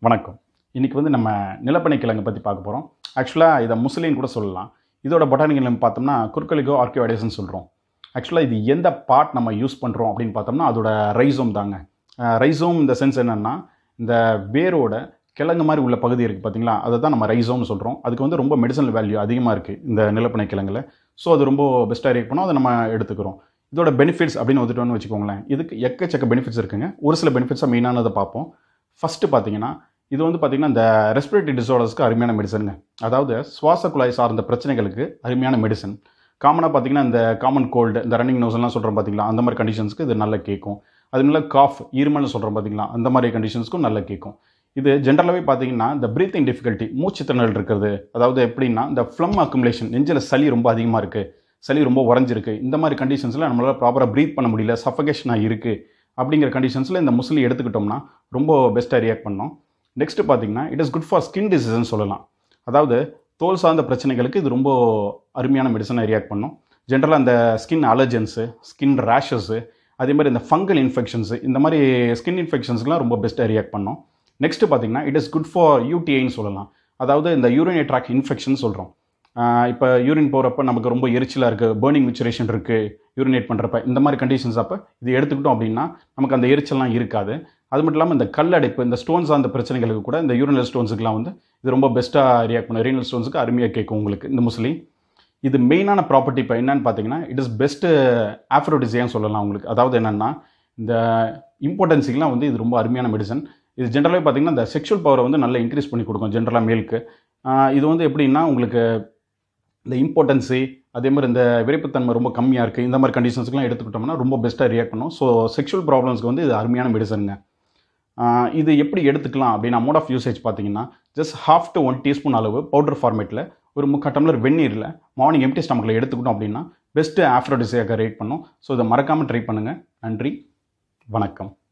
வணக்கம் இன்றைக்கி வந்து நம்ம நிலப்பனை கிழங்கு பற்றி பார்க்க போகிறோம் ஆக்சுவலாக இதை முஸ்லீம் கூட சொல்லலாம் இதோட பொட்டானிக்கல் நேம் பார்த்தோம்னா குர்கலிகோ ஆர்கியோடைஸ்னு சொல்கிறோம் ஆக்சுவலாக இது எந்த பார்ட் நம்ம யூஸ் பண்ணுறோம் அப்படின்னு பார்த்தோம்னா அதோட ரைசோம் தாங்க ரைசோம் இந்த சென்ஸ் என்னென்னா இந்த வேரோட கிழங்கு மாதிரி உள்ள பகுதி இருக்குது பார்த்தீங்களா அதை தான் நம்ம ரைசோம்னு சொல்கிறோம் அதுக்கு வந்து ரொம்ப மெடிசனல் வேல்யூ அதிகமாக இருக்குது இந்த நிலப்பனை கிழங்குல ஸோ அது ரொம்ப பெஸ்ட்டாக ரியாக்ட் பண்ணோம் அதை நம்ம எடுத்துக்கிறோம் இதோட பெனிஃபிட்ஸ் அப்படின்னு வந்துட்டோம்னு வச்சுக்கோங்களேன் இதுக்கு எக்கச்சக்க பெனிஃபிட்ஸ் இருக்குங்க ஒரு சில பெனிஃபிட்ஸாக மெயினானதை பார்ப்போம் ஃபஸ்ட்டு பார்த்தீங்கன்னா இது வந்து பார்த்திங்கன்னா இந்த ரெஸ்பிரேட்டரி டிசார்டர்ஸ்க்கு அருமையான மெடிசனுங்க அதாவது சுவாச குழாய் சார்ந்த பிரச்சனைகளுக்கு அருமையான மெடிசன் காமனாக பார்த்தீங்கன்னா இந்த காமன் கோல்டு இந்த ரன்னிங் நோஸ்லாம் சொல்கிறோம் பார்த்தீங்களா அந்த மாதிரி கண்டிஷன்ஸ்க்கு இது நல்லா கேட்கும் அது மேலே காஃப் இருமல்னு சொல்கிறோம் பார்த்தீங்களா அந்த மாதிரி கண்டிஷன்ஸ்க்கும் நல்லா கேட்கும் இது ஜென்ரலாகவே பார்த்தீங்கன்னா இந்த ப்ரீத்திங் டிஃபிகல்ட்டி மூச்சு திணறல் இருக்கிறது அதாவது எப்படின்னா இந்த ஃப்ளம் அக்குமுலேஷன் நெஞ்சில் சளி ரொம்ப அதிகமாக இருக்குது சளி ரொம்ப உறைஞ்சிருக்கு இந்த மாதிரி கண்டிஷன்ஸில் நம்மளால் ப்ராப்பராக ப்ரீத் பண்ண முடியல சஃபகேஷனாக இருக்குது அப்படிங்கிற கண்டிஷன்ஸில் இந்த முஸ்லி எடுத்துக்கிட்டோம்னா ரொம்ப பெஸ்ட்டாக ரியாக்ட் பண்ணோம் நெக்ஸ்ட்டு பார்த்தீங்கன்னா it is good for skin டிசீஸ்னு சொல்லலாம் அதாவது தோல் சார்ந்த பிரச்சனைகளுக்கு இது ரொம்ப அருமையான மெடிசனாக ரியாக்ட் பண்ணும் ஜென்ரலாக அந்த ஸ்கின் அலர்ஜன்ஸு ஸ்கின் ரேஷஸ்ஸு அதே மாதிரி இந்த ஃபங்கல் இன்ஃபெக்ஷன்ஸு இந்த மாதிரி ஸ்கின் இன்ஃபெக்ஷன்ஸ்க்குலாம் ரொம்ப பெஸ்ட்டாக ரியாக்ட் பண்ணோம் நெக்ஸ்ட்டு பார்த்தீங்கன்னா இட் இஸ் குட் ஃபார் யூடிஐன்னு சொல்லலாம் அதாவது இந்த யூரினரி ட்ராக் இன்ஃபெக்ஷன் சொல்கிறோம் இப்போ யூரின் போகிறப்ப நமக்கு ரொம்ப எரிச்சலாக இருக்குது பேர்னிங் விச்சுரேஷன் இருக்குது யூரினேட் பண்ணுறப்ப இந்த மாதிரி கண்டிஷன்ஸ் அப்போ இது எடுத்துக்கிட்டோம் அப்படின்னா நமக்கு அந்த எரிச்சல்லாம் இருக்காது அது மட்டும் இல்லாமல் இந்த கல்லடைப்பு இந்த ஸ்டோன்ஸ் அந்த பிரச்சனைகளுக்கு கூட இந்த யூரினல் ஸ்டோன்ஸுக்குலாம் வந்து இது ரொம்ப பெஸ்ட்டாக ரியாக்ட் பண்ணும் ரீனல் ஸ்டோன்ஸுக்கு அருமையாக கேட்கும் உங்களுக்கு இந்த முஸ்லி இது மெயினான ப்ராப்பர்ட்டி இப்போ என்னன்னு பார்த்தீங்கன்னா இட் இஸ் பெஸ்ட்டு ஆஃப்ரோடிசியான்னு சொல்லலாம் உங்களுக்கு அதாவது என்னென்னா இந்த இம்பார்ட்டன்ஸுக்கெலாம் வந்து இது ரொம்ப அருமையான மெடிசன் இது ஜென்ரலாகவே பார்த்தீங்கன்னா இந்த செக்ஷுவல் பவரை வந்து நல்லா இன்க்ரீஸ் பண்ணி கொடுக்கும் ஜென்ரலாக மேலுக்கு இது வந்து எப்படின்னா உங்களுக்கு இந்த இம்பார்ட்டன்ஸு அதே மாதிரி இந்த விரைப்புத்தன்மை ரொம்ப கம்மியாக இருக்குது இந்த மாதிரி கண்டிஷன்ஸ்க்குலாம் எடுத்துக்கிட்டோம்னா ரொம்ப பெஸ்ட்டாக ரியாக்ட் பண்ணும் ஸோ செக்ஷுவல் ப்ராப்ளம்ஸ்க்கு வந்து இது அருமையான மெடிசனுங்க இது எப்படி எடுத்துக்கலாம் அப்படின்னா மோட் ஆஃப் யூசேஜ் பார்த்தீங்கன்னா just half to one teaspoon அளவு பவுடர் ஃபார்மேட்டில் ஒரு முக்கால் டம்ளர் வெந்நீரில் மார்னிங் எம்டி ஸ்டமக்கில் எடுத்துக்கிட்டோம் அப்படின்னா பெஸ்ட்டு ஆஃப்ரோடிஸியாக ரேட் பண்ணும் ஸோ இதை மறக்காமல் ட்ரை பண்ணுங்கள் நன்றி வணக்கம்